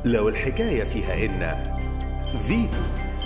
لو الحكاية فيها إن فيتو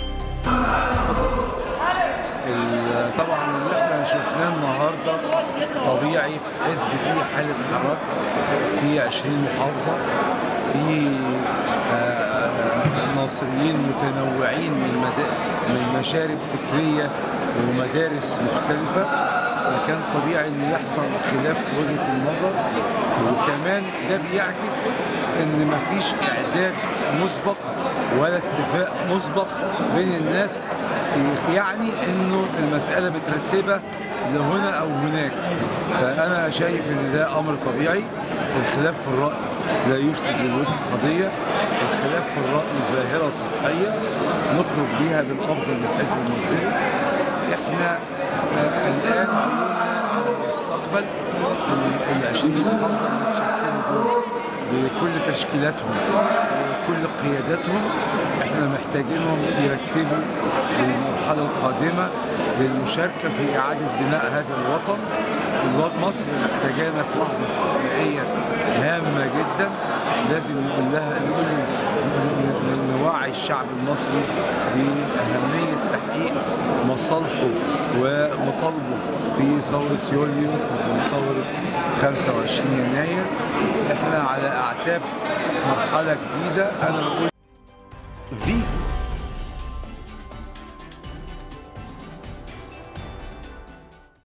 ال- طبعا اللي احنا شفناه النهارده طبيعي في حزب فيه حاله حراك في 20 محافظه في آه، آه، ناصريين متنوعين من مدا- من مشارب فكريه ومدارس مختلفه فكان طبيعي انه يحصل خلاف في وجهه النظر وكمان ده بيعكس ان مفيش اعداد مسبق ولا اتفاق مسبق بين الناس يعني انه المساله مترتبه لهنا او هناك فانا شايف ان ده امر طبيعي الخلاف في الراي لا يفسد للود قضيه الخلاف في الراي ظاهره صحيه نخرج بيها بالافضل للحزب المصري احنا آه، الان عيوننا على المستقبل ال 20 محافظه اللي اتشكلوا دول بكل تشكيلاتهم وكل قياداتهم احنا محتاجينهم يرتبوا للمرحله القادمه للمشاركه في اعاده بناء هذا الوطن الوطن مصر محتاجانا في لحظه استثنائيه هامه جدا لازم نقول لها نقول نوعي الشعب المصري باهميه تحقيق مصالحه ومطالبه في ثوره يوليو وفي ثوره 25 يناير احنا على اعتاب مرحله جديده انا بقول فيتو